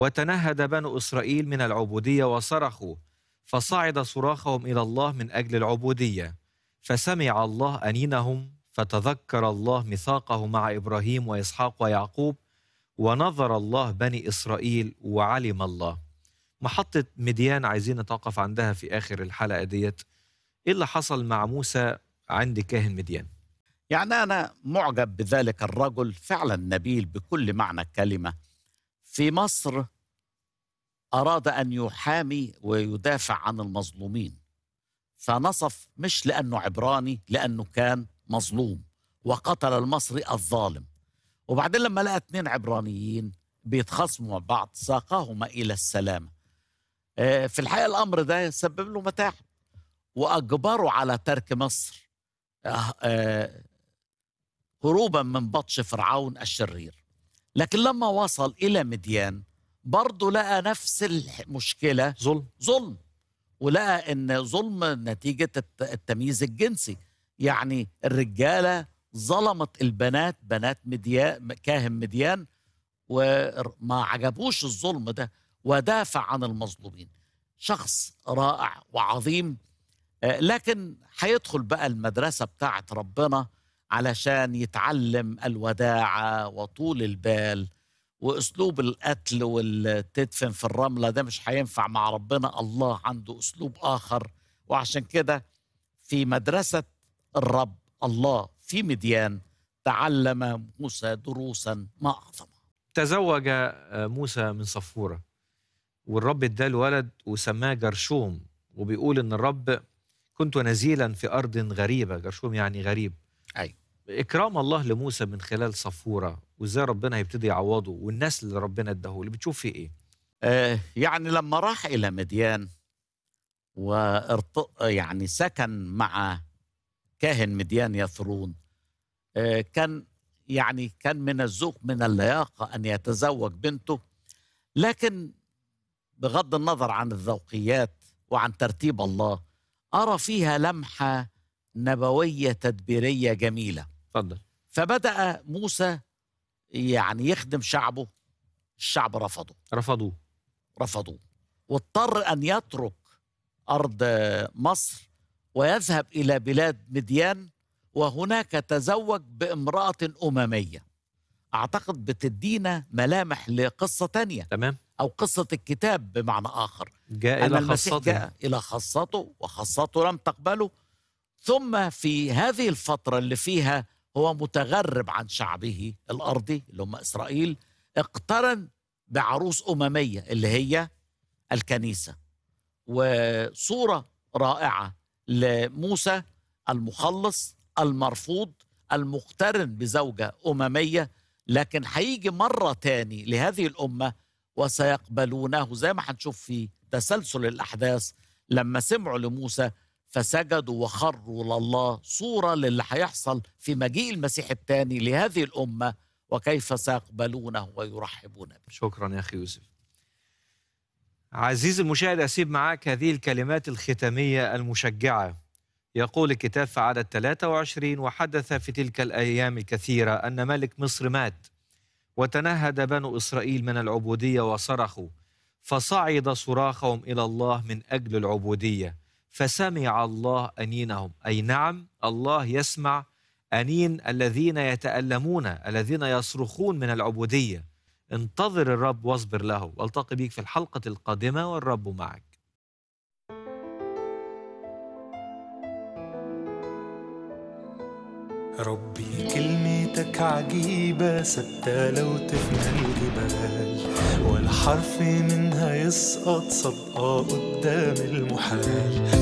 وتنهد بنو إسرائيل من العبودية وصرخوا فصعد صراخهم إلى الله من أجل العبودية فسمع الله أنينهم فتذكر الله ميثاقه مع إبراهيم وإسحاق ويعقوب ونظر الله بني إسرائيل وعلم الله محطة مديان عايزين نتوقف عندها في آخر الحلقة ديت إيه اللي حصل مع موسى عند كاهن مديان يعني أنا معجب بذلك الرجل فعلا نبيل بكل معنى الكلمة في مصر أراد أن يحامي ويدافع عن المظلومين فنصف مش لأنه عبراني لأنه كان مظلوم وقتل المصري الظالم وبعدين لما لقى اتنين عبرانيين بيتخاصموا مع بعض ساقاهما إلى السلامة آه، في الحقيقة الأمر ده سبب له متاعب وأجبره على ترك مصر آه، آه، هروبا من بطش فرعون الشرير لكن لما وصل إلى مديان برضه لقى نفس المشكلة ظلم ظلم ولقى ان ظلم نتيجه الت- التمييز الجنسي يعني الرجاله ظلمت البنات بنات مديان كاهن مديان وما عجبوش الظلم ده ودافع عن المظلومين شخص رائع وعظيم آه، لكن هيدخل بقى المدرسه بتاعت ربنا علشان يتعلم الوداعه وطول البال واسلوب القتل والتدفن في الرمله ده مش هينفع مع ربنا الله عنده اسلوب اخر وعشان كده في مدرسه الرب الله في مديان تعلم موسى دروسا ما اعظمها تزوج آه، موسى من صفورة والرب اداله ولد وسماه جرشوم وبيقول ان الرب كنت نزيلا في ارض غريبه جرشوم يعني غريب أيوة. اكرام الله لموسى من خلال صفوره وازاي ربنا هيبتدي يعوضه والنسل اللي ربنا اداه اللي بتشوف فيه ايه آه يعني لما راح الى مديان وارت... يعني سكن مع كاهن مديان يثرون آه كان يعني كان من الذوق من اللياقه ان يتزوج بنته لكن بغض النظر عن الذوقيات وعن ترتيب الله ارى فيها لمحه نبويه تدبيريه جميله اتفضل فبدا موسى يعني يخدم شعبه الشعب رفضه رفضوه رفضوه واضطر ان يترك ارض مصر ويذهب الى بلاد مديان وهناك تزوج بامراه امميه اعتقد بتدينا ملامح لقصه تانية تمام او قصه الكتاب بمعنى اخر جاء ان الى المسيح خاصته جاء الى خاصته وخاصته لم تقبله ثم في هذه الفتره اللي فيها هو متغرب عن شعبه الارضي اللي هم اسرائيل اقترن بعروس امميه اللي هي الكنيسه وصوره رائعه لموسى المخلص المرفوض المقترن بزوجه امميه لكن هيجي مره تاني لهذه الامه وسيقبلونه زي ما هنشوف في تسلسل الاحداث لما سمعوا لموسى فسجدوا وخروا لله صوره للي هيحصل في مجيء المسيح الثاني لهذه الامه وكيف سيقبلونه ويرحبون به شكرا يا اخي يوسف عزيزي المشاهد اسيب معاك هذه الكلمات الختاميه المشجعه يقول الكتاب في عدد 23 وحدث في تلك الايام الكثيره ان ملك مصر مات وتنهد بنو اسرائيل من العبوديه وصرخوا فصعد صراخهم الى الله من اجل العبوديه فسمع الله انينهم اي نعم الله يسمع انين الذين يتالمون الذين يصرخون من العبوديه انتظر الرب واصبر له والتقي بيك في الحلقه القادمه والرب معك ربي كلمتك عجيبة ثابتة لو تفنى الجبال ولا حرف منها يسقط صدقة قدام المحال